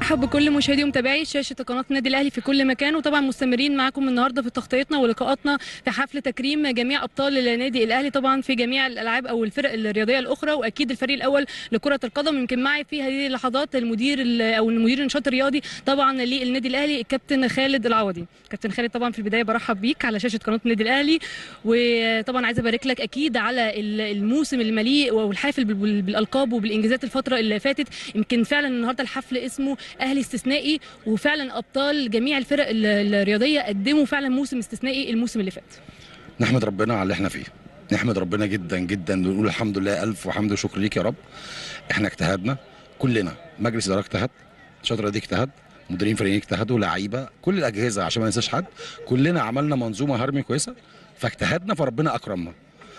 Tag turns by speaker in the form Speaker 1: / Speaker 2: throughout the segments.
Speaker 1: برحب بكل مشاهدي ومتابعي شاشه قناه النادي الاهلي في كل مكان وطبعا مستمرين معاكم النهارده في تغطيتنا ولقاءاتنا في حفل تكريم جميع ابطال النادي الاهلي طبعا في جميع الالعاب او الفرق الرياضيه الاخرى واكيد الفريق الاول لكره القدم يمكن معي في هذه اللحظات المدير ال- او المدير النشاط الرياضي طبعا للنادي الاهلي الكابتن خالد العوضي كابتن خالد طبعا في البدايه برحب بيك على شاشه قناه النادي الاهلي وطبعا عايزه ابارك لك اكيد على ال- الموسم المليء والحافل بال- بالالقاب وبالانجازات الفتره اللي فاتت يمكن فعلا النهارده الحفل اسمه اهلي استثنائي وفعلا ابطال جميع الفرق ال- الرياضيه قدموا فعلا موسم استثنائي الموسم اللي فات
Speaker 2: نحمد ربنا على اللي احنا فيه نحمد ربنا جدا جدا ونقول الحمد لله الف وحمد وشكر ليك يا رب احنا اجتهدنا كلنا مجلس اداره اجتهد شاطره دي اجتهد مديرين فريقين اجتهدوا لعيبه كل الاجهزه عشان ما ننساش حد كلنا عملنا منظومه هرمي كويسه فاجتهدنا فربنا اكرمنا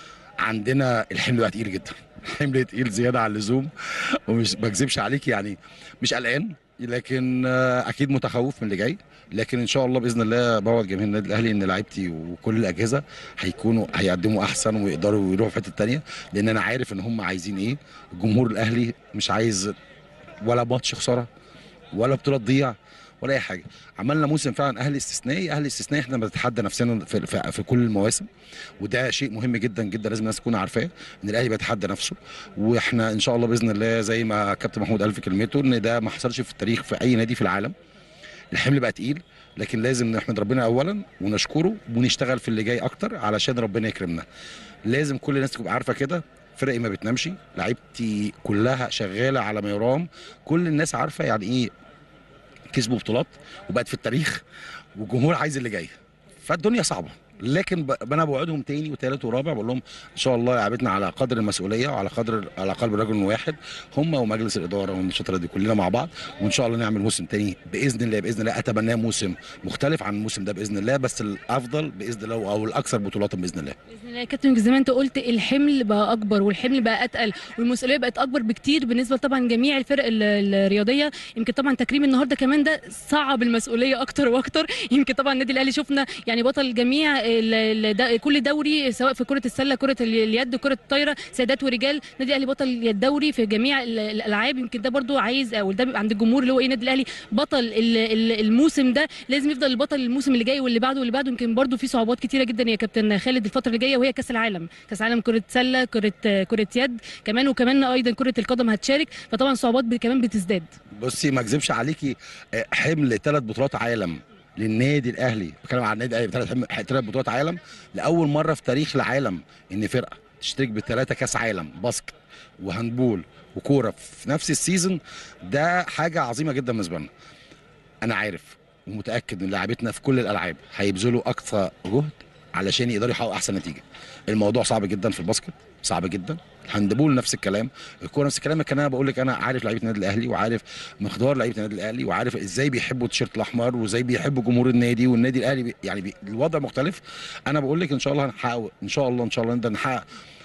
Speaker 2: عندنا الحمل بقى تقيل جدا حمل تقيل زياده عن اللزوم ومش بكذبش عليك يعني مش قلقان لكن آه، اكيد متخوف من اللي جاي لكن ان شاء الله باذن الله بوعد جماهير النادي الاهلي ان لعيبتي وكل الاجهزه هيكونوا هيقدموا احسن ويقدروا يروحوا في حته تانية لان انا عارف ان هم عايزين ايه الجمهور الاهلي مش عايز ولا ماتش خساره ولا بطوله تضيع ولا اي حاجه عملنا موسم فعلا اهلي استثنائي اهلي استثنائي احنا بنتحدى نفسنا في, في, في كل المواسم وده شيء مهم جدا جدا لازم الناس تكون عارفاه ان الاهلي بيتحدى نفسه واحنا ان شاء الله باذن الله زي ما كابتن محمود قال في كلمته ان ده ما حصلش في التاريخ في اي نادي في العالم الحمل بقى تقيل لكن لازم نحمد ربنا اولا ونشكره ونشتغل في اللي جاي اكتر علشان ربنا يكرمنا لازم كل الناس تبقى عارفه كده فرقي ما بتنامش لعيبتي كلها شغاله على ما يرام كل الناس عارفه يعني ايه كسبوا بطولات وبقت في التاريخ والجمهور عايز اللي جاي فالدنيا صعبه لكن ب- انا بوعدهم تاني وتالت ورابع بقول لهم ان شاء الله لعبتنا على قدر المسؤوليه وعلى قدر على قلب رجل واحد هم ومجلس الاداره والنشاط دي كلنا مع بعض وان شاء الله نعمل موسم تاني باذن الله باذن الله اتمناه موسم مختلف عن الموسم ده باذن الله بس الافضل باذن الله او الاكثر بطولات باذن الله
Speaker 1: باذن الله يا كابتن زي ما انت قلت الحمل بقى اكبر والحمل بقى اتقل والمسؤوليه بقت اكبر بكتير بالنسبه طبعا جميع الفرق ال- الرياضيه يمكن طبعا تكريم النهارده كمان ده صعب المسؤوليه اكتر واكتر يمكن طبعا النادي الاهلي شفنا يعني بطل جميع ال- ال- دا- كل دوري سواء في كره السله كره ال- اليد كره الطايره سيدات ورجال النادي الاهلي بطل الدوري في جميع ال- الالعاب يمكن ده برضو عايز او ده بيبقى عند الجمهور اللي هو ايه النادي الاهلي بطل ال- ال- الموسم ده لازم يفضل البطل الموسم اللي جاي واللي بعده واللي بعده يمكن برضو في صعوبات كتيره جدا يا كابتن خالد الفتره اللي جايه وهي كاس العالم كاس العالم كره سله كره كره يد كمان وكمان ايضا كره القدم هتشارك فطبعا صعوبات ب- كمان بتزداد
Speaker 2: بصي ما اكذبش عليكي آه، حمل ثلاث بطولات عالم للنادي الاهلي بتكلم عن النادي الاهلي ثلاث ثلاث بطولات عالم لاول مره في تاريخ العالم ان فرقه تشترك بثلاثه كاس عالم باسكت وهاندبول وكوره في نفس السيزون ده حاجه عظيمه جدا بالنسبه لنا انا عارف ومتاكد ان لاعبتنا في كل الالعاب هيبذلوا اقصى جهد علشان يقدروا يحققوا احسن نتيجه الموضوع صعب جدا في الباسكت صعب جدا الهاندبول نفس الكلام الكوره نفس الكلام لكن انا بقول لك انا عارف لعيبه النادي الاهلي وعارف مقدار لعيبه النادي الاهلي وعارف ازاي بيحبوا التيشيرت الاحمر وازاي بيحبوا جمهور النادي والنادي الاهلي بي يعني بي الوضع مختلف انا بقول لك ان شاء الله هنحقق ان شاء الله ان شاء الله نقدر نحقق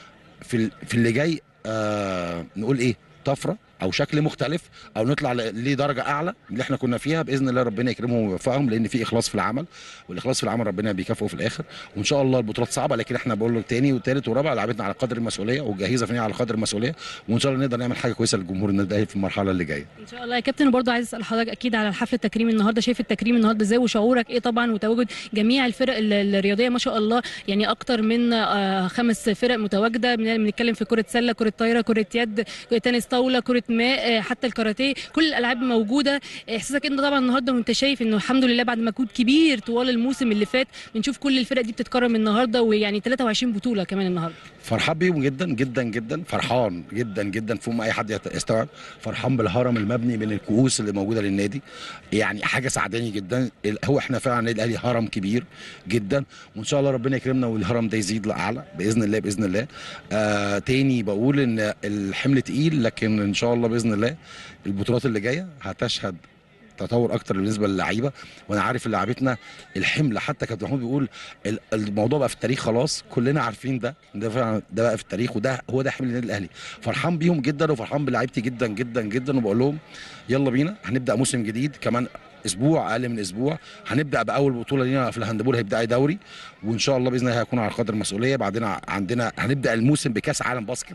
Speaker 2: في ال- في اللي جاي آه نقول ايه طفره او شكل مختلف او نطلع ل- لدرجه اعلى من اللي احنا كنا فيها باذن الله ربنا يكرمهم ويوفقهم لان في اخلاص في العمل والاخلاص في العمل ربنا بيكافئه في الاخر وان شاء الله البطولات صعبه لكن احنا بقول له تاني وتالت ورابع لعبتنا على قدر المسؤوليه والجاهزه فينا على قدر المسؤوليه وان شاء الله نقدر نعمل حاجه كويسه للجمهور النادي الاهلي في المرحله اللي جايه
Speaker 1: ان شاء الله يا كابتن وبرضه عايز اسال حضرتك اكيد على الحفل التكريم النهارده شايف التكريم النهارده ازاي وشعورك ايه طبعا وتواجد جميع الفرق ال- الرياضيه ما شاء الله يعني اكتر من آه، خمس فرق متواجده بن- بنتكلم في كره سله كره طايره كره يد تنس طاوله كره ماء آه، حتى الكاراتيه كل الالعاب موجوده احساسك انت طبعا النهارده وانت شايف انه الحمد لله بعد مجهود كبير طوال الموسم اللي فات بنشوف كل الفرق دي بتتكرم النهارده ويعني 23 بطوله كمان النهارده
Speaker 2: فرحان بيهم جدا جدا جدا فرحان جدا جدا فوق ما اي حد يت- يستوعب فرحان بالهرم المبني من الكؤوس اللي موجوده للنادي يعني حاجه سعداني جدا ال- هو احنا فعلا النادي الاهلي هرم كبير جدا وان شاء الله ربنا يكرمنا والهرم ده يزيد لاعلى باذن الله باذن الله آه تاني بقول ان الحمل تقيل لكن ان شاء الله باذن الله البطولات اللي جايه هتشهد تطور اكتر بالنسبه للعيبه وانا عارف ان لعيبتنا الحمل حتى كابتن محمود بيقول ال- الموضوع بقى في التاريخ خلاص كلنا عارفين ده ده فعلا ده بقى في التاريخ وده هو ده حمل النادي الاهلي فرحان بيهم جدا وفرحان بلعيبتي جدا جدا جدا وبقول لهم يلا بينا هنبدا موسم جديد كمان اسبوع اقل من اسبوع هنبدا باول بطوله لينا في الهاندبول هيبدا أي دوري وان شاء الله باذن الله هيكون على قدر المسؤوليه بعدين عندنا هنبدا الموسم بكاس عالم باسكت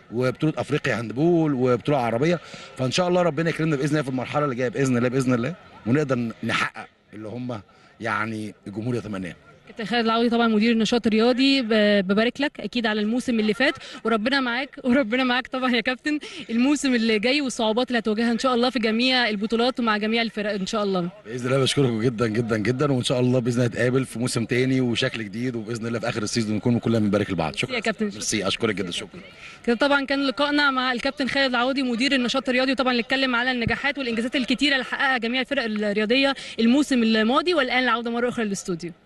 Speaker 2: وبطوله افريقيا هاندبول وبطوله عربيه فان شاء الله ربنا يكرمنا باذن الله في المرحله اللي جايه باذن الله باذن الله ونقدر نحقق اللي هم يعني الجمهور يتمناه
Speaker 1: كابتن خالد العوضي طبعا مدير النشاط الرياضي ب- ببارك لك اكيد على الموسم اللي فات وربنا معاك وربنا معاك طبعا يا كابتن الموسم اللي جاي والصعوبات اللي هتواجهها ان شاء الله في جميع البطولات ومع جميع الفرق ان شاء الله
Speaker 2: باذن الله بشكركم جدا جدا جدا وان شاء الله باذن الله نتقابل في موسم تاني وشكل جديد وباذن الله في اخر السيزون نكون كلنا بنبارك لبعض شكرا
Speaker 1: يا كابتن.
Speaker 2: ميرسي اشكرك جدا شكرا
Speaker 1: كده طبعا كان لقائنا مع الكابتن خالد العوضي مدير النشاط الرياضي وطبعا اللي اتكلم على النجاحات والانجازات الكتيره اللي حققها جميع الفرق الرياضيه الموسم الماضي والان العوده مره اخرى للاستوديو